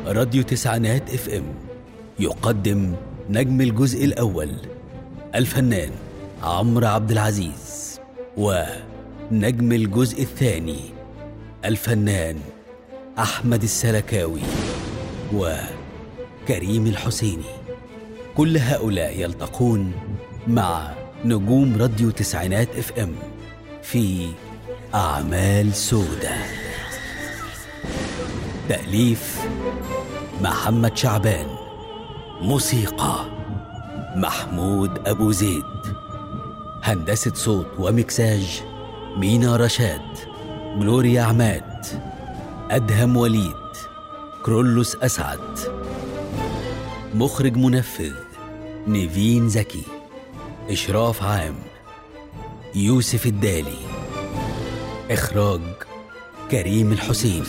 راديو تسعينات اف ام يقدم نجم الجزء الأول الفنان عمرو عبد العزيز ونجم الجزء الثاني الفنان أحمد السلكاوي وكريم الحسيني كل هؤلاء يلتقون مع نجوم راديو تسعينات اف ام في أعمال سودة تأليف محمد شعبان موسيقى محمود أبو زيد هندسة صوت ومكساج مينا رشاد جلوريا عماد أدهم وليد كرولوس أسعد مخرج منفذ نيفين زكي إشراف عام يوسف الدالي إخراج كريم الحسين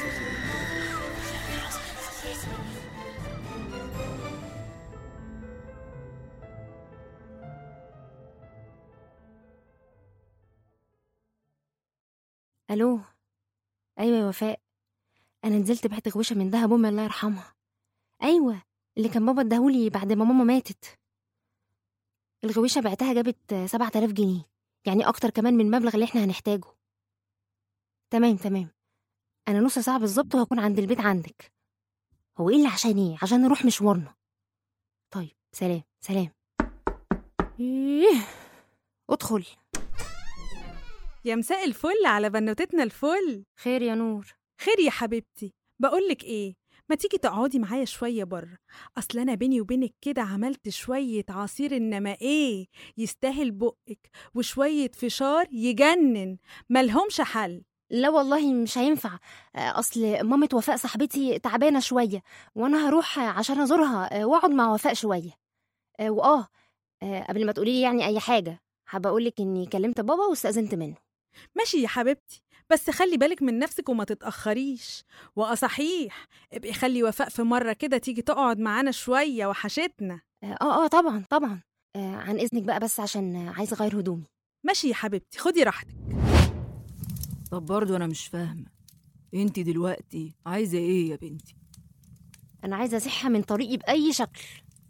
الو ايوه يا وفاء انا نزلت بعت غوشه من دهب امي الله يرحمها ايوه اللي كان بابا اداهولي بعد ما ماما ماتت الغويشه بعتها جابت سبعة آلاف جنيه يعني اكتر كمان من المبلغ اللي احنا هنحتاجه تمام تمام انا نص ساعه بالظبط وهكون عند البيت عندك هو ايه اللي عشان ايه عشان نروح مشوارنا طيب سلام سلام إيه. ادخل يا مساء الفل على بنوتتنا الفل خير يا نور خير يا حبيبتي بقولك ايه ما تيجي تقعدي معايا شوية بره أصل أنا بيني وبينك كده عملت شوية عصير إنما إيه يستاهل بقك وشوية فشار يجنن ملهمش حل لا والله مش هينفع آه، اصل مامة وفاء صاحبتي تعبانه شويه وانا هروح عشان ازورها آه، واقعد مع وفاء شويه آه، واه آه، قبل ما تقولي لي يعني اي حاجه حابه اقول لك اني كلمت بابا واستاذنت منه ماشي يا حبيبتي بس خلي بالك من نفسك وما تتأخريش وآه صحيح ابقي خلي وفاء في مرة كده تيجي تقعد معانا شوية وحشتنا اه اه طبعا طبعا آه، عن اذنك بقى بس عشان آه، عايزه اغير هدومي ماشي يا حبيبتي خدي راحتك طب برضه انا مش فاهمه انت دلوقتي عايزه ايه يا بنتي انا عايزه ازحها من طريقي باي شكل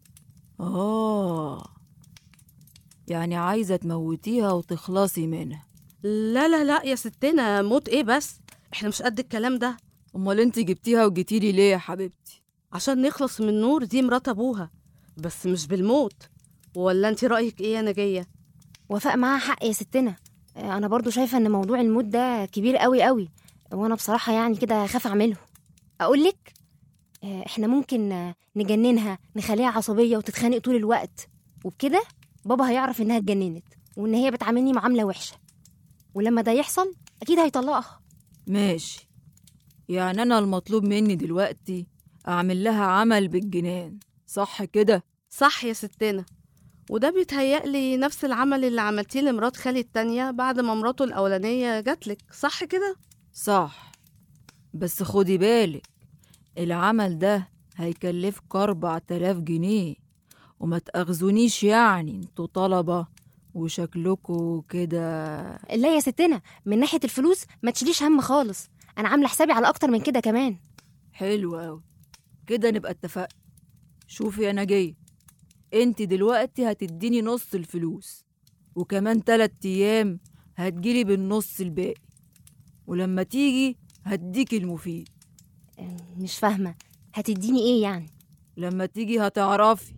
اه يعني عايزه تموتيها وتخلصي منها لا لا لا يا ستنا موت ايه بس احنا مش قد الكلام ده امال انت جبتيها وجيتيلي ليه يا حبيبتي عشان نخلص من نور دي مرات ابوها بس مش بالموت ولا انت رايك ايه يا نجيه وفاء معاها حق يا ستنا آه، انا برضو شايفه ان موضوع الموت ده كبير قوي قوي وانا بصراحه يعني كده خاف اعمله اقول لك احنا ممكن آه، نجننها نخليها عصبيه وتتخانق طول الوقت وبكده بابا هيعرف انها اتجننت وان هي بتعاملني معامله وحشه ولما ده يحصل اكيد هيطلقها ماشي يعني انا المطلوب مني دلوقتي اعمل لها عمل بالجنان صح كده صح يا ستنا وده بيتهيألي نفس العمل اللي عملتيه لمرات خالي التانية بعد ما مراته الأولانية جاتلك صح كده؟ صح بس خدي بالك العمل ده هيكلفك أربع تلاف جنيه وما تأخذونيش يعني انتوا طلبة وشكلكوا كده لا يا ستنا من ناحيه الفلوس ما تشيليش هم خالص انا عامله حسابي على اكتر من كده كمان حلو أوي كده نبقى اتفقنا شوفي أنا جاي انت دلوقتي هتديني نص الفلوس وكمان تلات أيام هتجيلي بالنص الباقي ولما تيجي هديكي المفيد آه، مش فاهمه هتديني ايه يعني لما تيجي هتعرفي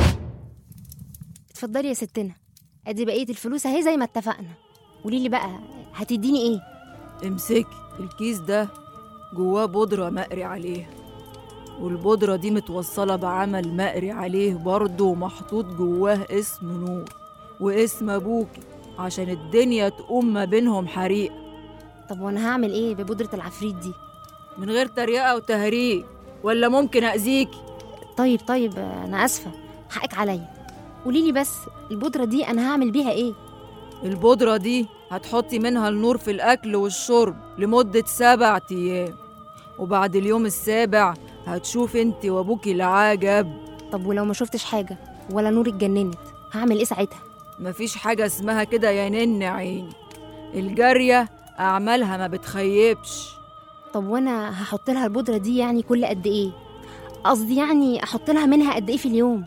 اتفضلي يا ستنا ادي بقيه الفلوس اهي زي ما اتفقنا قولي لي بقى هتديني ايه امسكي الكيس ده جواه بودرة مقري عليها والبودرة دي متوصلة بعمل مقري عليه برضه ومحطوط جواه اسم نور واسم أبوكي عشان الدنيا تقوم ما بينهم حريق طب وانا هعمل ايه ببودره العفريت دي من غير تريقة وتهريج ولا ممكن أذيكي طيب طيب آه، انا اسفه حقك عليا قولي لي بس البودره دي انا هعمل بيها ايه البودرة دي هتحطي منها النور في الأكل والشرب لمدة سبع أيام وبعد اليوم السابع هتشوف انت وابوكي العجب طب ولو ما شفتش حاجه ولا نور اتجننت هعمل ايه ساعتها مفيش حاجة اسمها كده يا نن عيني الجارية أعمالها ما بتخيبش طب وانا هحط لها البودره دي يعني كل قد ايه قصدي يعني احط لها منها قد ايه في اليوم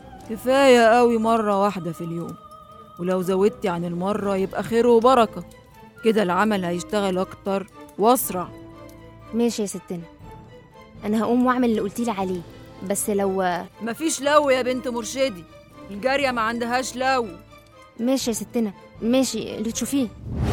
كفاية قوي مرة واحدة في اليوم ولو زودتي عن المرة يبقى خير وبركة كده العمل هيشتغل أكتر وأسرع ماشي يا ستنا انا هقوم واعمل اللي قلتيلي عليه بس لو مفيش لو يا بنت مرشدي الجارية ما عندهاش لو ماشي يا ستنا ماشي اللي تشوفيه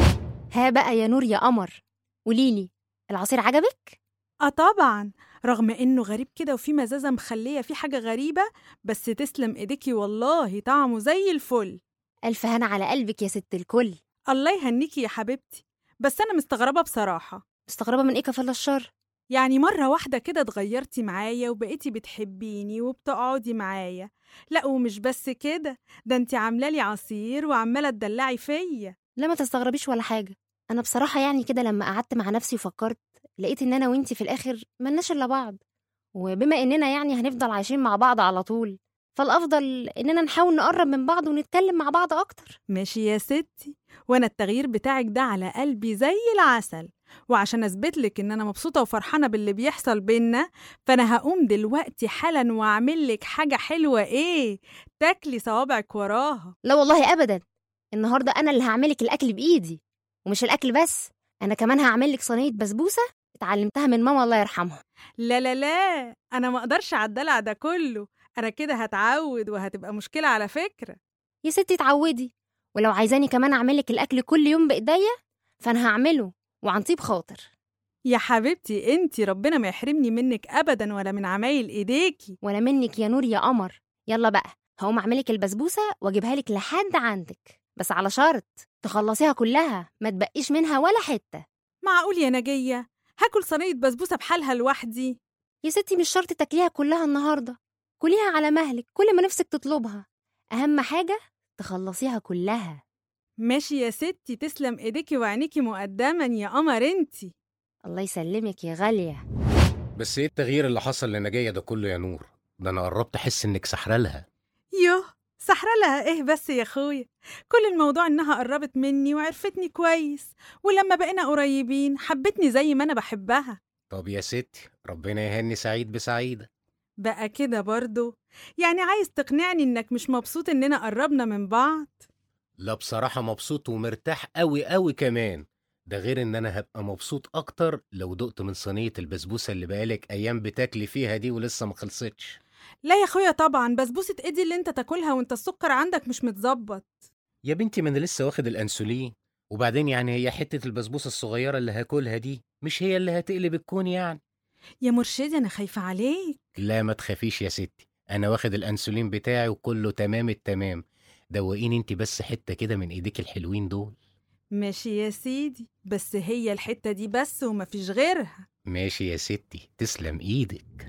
ها بقى يا نور يا قمر قوليلي العصير عجبك اه طبعا رغم انه غريب كده وفي مزازه مخليه فيه حاجه غريبه بس تسلم ايديكي والله طعمه زي الفل الف هنا على قلبك يا ست الكل الله يهنيكي يا حبيبتي بس انا مستغربه بصراحه مستغربه من ايه كفاله الشر يعني مرة واحدة كده اتغيرتي معايا وبقيتي بتحبيني وبتقعدي معايا لا ومش بس كده ده انت عاملة لي عصير وعمالة تدلعي فيا لا ما تستغربيش ولا حاجه انا بصراحه يعني كده لما قعدت مع نفسي وفكرت لقيت ان انا وانتي في الاخر ملناش الا بعض وبما اننا يعني هنفضل عايشين مع بعض على طول فالافضل اننا نحاول نقرب من بعض ونتكلم مع بعض اكتر ماشي يا ستي وانا التغيير بتاعك ده على قلبي زي العسل وعشان اثبت لك ان انا مبسوطه وفرحانه باللي بيحصل بينا فانا هقوم دلوقتي حالا واعمل لك حاجه حلوه ايه تاكلي صوابعك وراها لا والله ابدا النهارده انا اللي هعملك الاكل بايدي ومش الاكل بس انا كمان هعمل لك صينيه بسبوسه اتعلمتها من ماما الله يرحمها لا لا لا انا ما اقدرش على الدلع ده كله انا كده هتعود وهتبقى مشكله على فكره يا ستي اتعودي ولو عايزاني كمان اعملك الاكل كل يوم بايديا فانا هعمله وعن طيب خاطر يا حبيبتي انتي ربنا ما يحرمني منك ابدا ولا من عمايل ايديكي ولا منك يا نور يا قمر يلا بقى هقوم اعملك البسبوسه واجيبها لك لحد عندك بس على شرط تخلصيها كلها ما تبقيش منها ولا حته معقول يا نجيه هاكل صينيه بسبوسه بحالها لوحدي يا ستي مش شرط تاكليها كلها النهارده كليها على مهلك كل ما نفسك تطلبها اهم حاجه تخلصيها كلها ماشي يا ستي تسلم ايديكي وعينيكي مقدما يا قمر انتي الله يسلمك يا غاليه بس ايه التغيير اللي حصل لنجية ده كله يا نور ده انا قربت احس انك سحرة لها يوه سحرة لها ايه بس يا اخويا كل الموضوع انها قربت مني وعرفتني كويس ولما بقينا قريبين حبتني زي ما انا بحبها طب يا ستي ربنا يهني سعيد بسعيدة بقى كده برضو يعني عايز تقنعني انك مش مبسوط اننا قربنا من بعض لا بصراحة مبسوط ومرتاح قوي قوي كمان ده غير ان انا هبقى مبسوط اكتر لو دقت من صينية البسبوسة اللي بقالك ايام بتاكلي فيها دي ولسه ما خلصتش لا يا اخويا طبعا بسبوسة ايدي اللي انت تاكلها وانت السكر عندك مش متظبط يا بنتي ما انا لسه واخد الانسولين وبعدين يعني هي حتة البسبوسة الصغيرة اللي هاكلها دي مش هي اللي هتقلب الكون يعني يا مرشدي انا خايفة عليك لا ما تخافيش يا ستي انا واخد الانسولين بتاعي وكله تمام التمام دوقيني انت بس حتة كده من ايديك الحلوين دول ماشي يا سيدي بس هي الحتة دي بس ومفيش غيرها ماشي يا ستي تسلم ايدك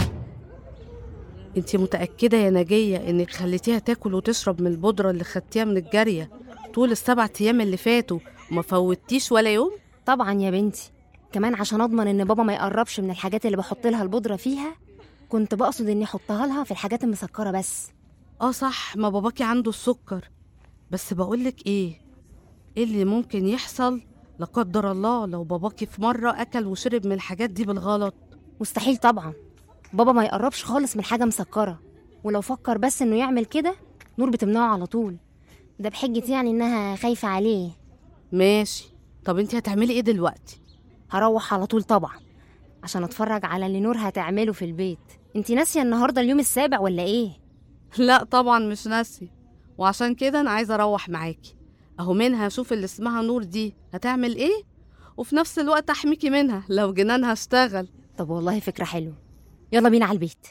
انت متأكدة يا نجية انك خليتيها تاكل وتشرب من البودرة اللي خدتيها من الجارية طول السبع ايام اللي فاتوا وما فوتيش ولا يوم طبعا يا بنتي كمان عشان اضمن ان بابا ما يقربش من الحاجات اللي بحط لها البودره فيها كنت بقصد اني احطها لها في الحاجات المسكره بس اه صح ما باباكي عنده السكر بس بقولك ايه ايه اللي ممكن يحصل لا قدر الله لو باباكي في مرة أكل وشرب من الحاجات دي بالغلط مستحيل طبعا بابا ما يقربش خالص من حاجه مسكره ولو فكر بس انه يعمل كده نور بتمنعه على طول ده بحجه يعني انها خايفه عليه ماشي طب انت هتعملي ايه دلوقتي هروح على طول طبعا عشان اتفرج على اللي نور هتعمله في البيت انتي ناسيه النهارده اليوم السابع ولا ايه لا طبعا مش ناسي وعشان كده انا عايزه اروح معاكي اهو منها اشوف اللي اسمها نور دي هتعمل ايه وفي نفس الوقت احميكي منها لو جنانها اشتغل طب والله فكره حلوه يلا بينا على البيت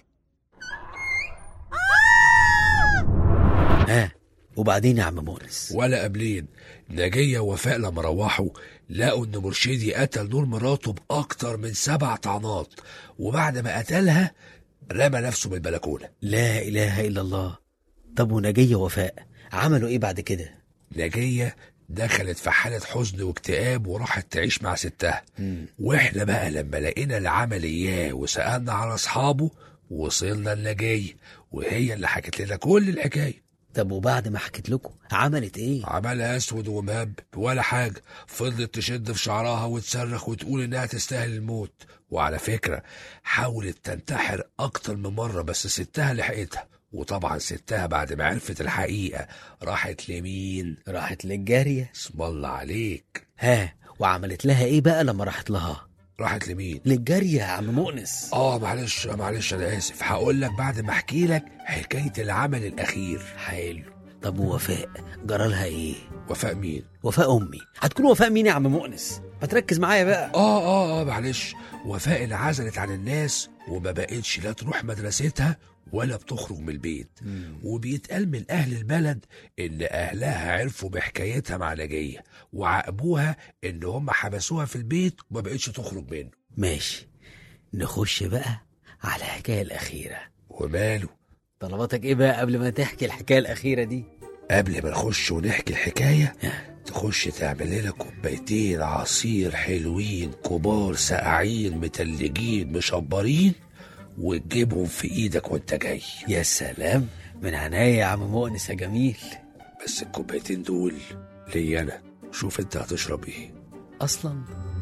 ها وبعدين يا عم مونس ولا قبلين نجية ووفاء لما روحوا لقوا ان مرشدي قتل نور مراته باكتر من سبع طعنات وبعد ما قتلها رمى نفسه من البلكونه لا اله الا الله طب ونجية وفاء عملوا ايه بعد كده نجية دخلت في حالة حزن واكتئاب وراحت تعيش مع ستها مم. واحنا بقى لما لقينا العمل اياه وسألنا على اصحابه وصلنا لنجية وهي اللي حكت لنا كل الحكاية طب وبعد ما حكيت لكم عملت ايه عملها اسود ومهب ولا حاجه فضلت تشد في شعرها وتصرخ وتقول انها تستاهل الموت وعلى فكره حاولت تنتحر اكتر من مره بس ستها لحقتها وطبعا ستها بعد ما عرفت الحقيقه راحت لمين راحت للجارية اسم الله عليك ها وعملت لها ايه بقى لما راحت لها راحت لمين للجارية يا عم مؤنس اه معلش معلش انا اسف هقول لك بعد ما احكي لك حكايه العمل الاخير حلو طب ووفاء جرالها ايه وفاء مين وفاء امي هتكون وفاء مين يا عم مؤنس ما تركز معايا بقى اه اه اه معلش وفاء انعزلت عن الناس وما بقتش لا تروح مدرستها ولا بتخرج من البيت وبيتقال من اهل البلد ان اهلها عرفوا بحكايتها مع نجيه وعاقبوها ان هم حبسوها في البيت وما بقتش تخرج منه ماشي نخش بقى على الحكاية الأخيرة وماله طلباتك ايه بقى قبل ما تحكي الحكاية الأخيرة دي قبل ما نخش ونحكي الحكايه تخش تعمل لنا كوبايتين عصير حلوين كبار ساقعين متلجين مشبرين وتجيبهم في ايدك وانت جاي يا سلام من عناية يا عم مؤنس يا جميل بس الكوبايتين دول ليا انا شوف انت هتشرب ايه أصلا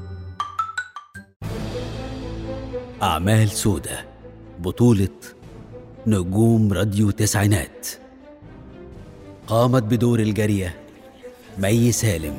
أعمال سودة بطولة نجوم راديو تسعينات قامت بدور الجارية مي سالم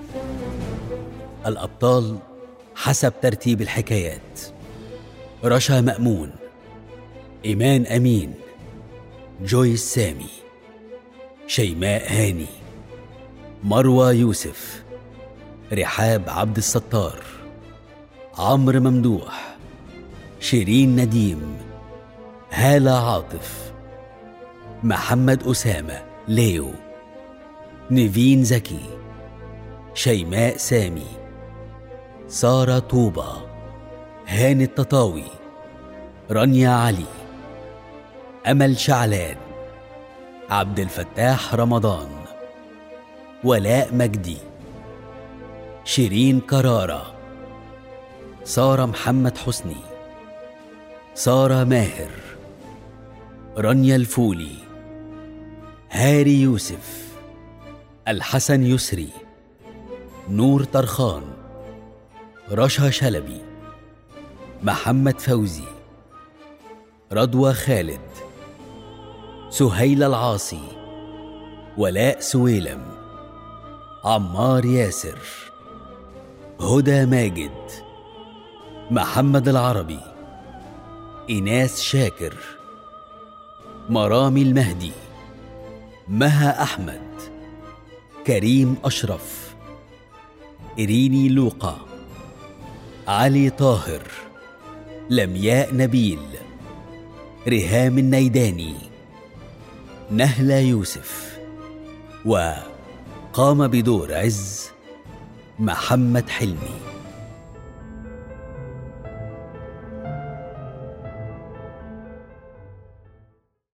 الأبطال حسب ترتيب الحكايات رشا مأمون إيمان أمين جويس سامي شيماء هاني مروى يوسف رحاب عبد الستار عمرو ممدوح شيرين نديم هالة عاطف محمد أسامة ليو نيفين زكي شيماء سامي سارة طوبة هاني التطاوي رانيا علي أمل شعلان عبد الفتاح رمضان ولاء مجدي شيرين كرارة سارة محمد حسني سارة ماهر رانيا الفولي هاري يوسف الحسن يسري نور طرخان رشا شلبي محمد فوزي رضوى خالد سهيل العاصي ولاء سويلم عمار ياسر هدى ماجد محمد العربي إناس شاكر مرامي المهدي مها أحمد كريم أشرف إريني لوقا علي طاهر لمياء نبيل ريهام النيداني نهلة يوسف وقام بدور عز محمد حلمي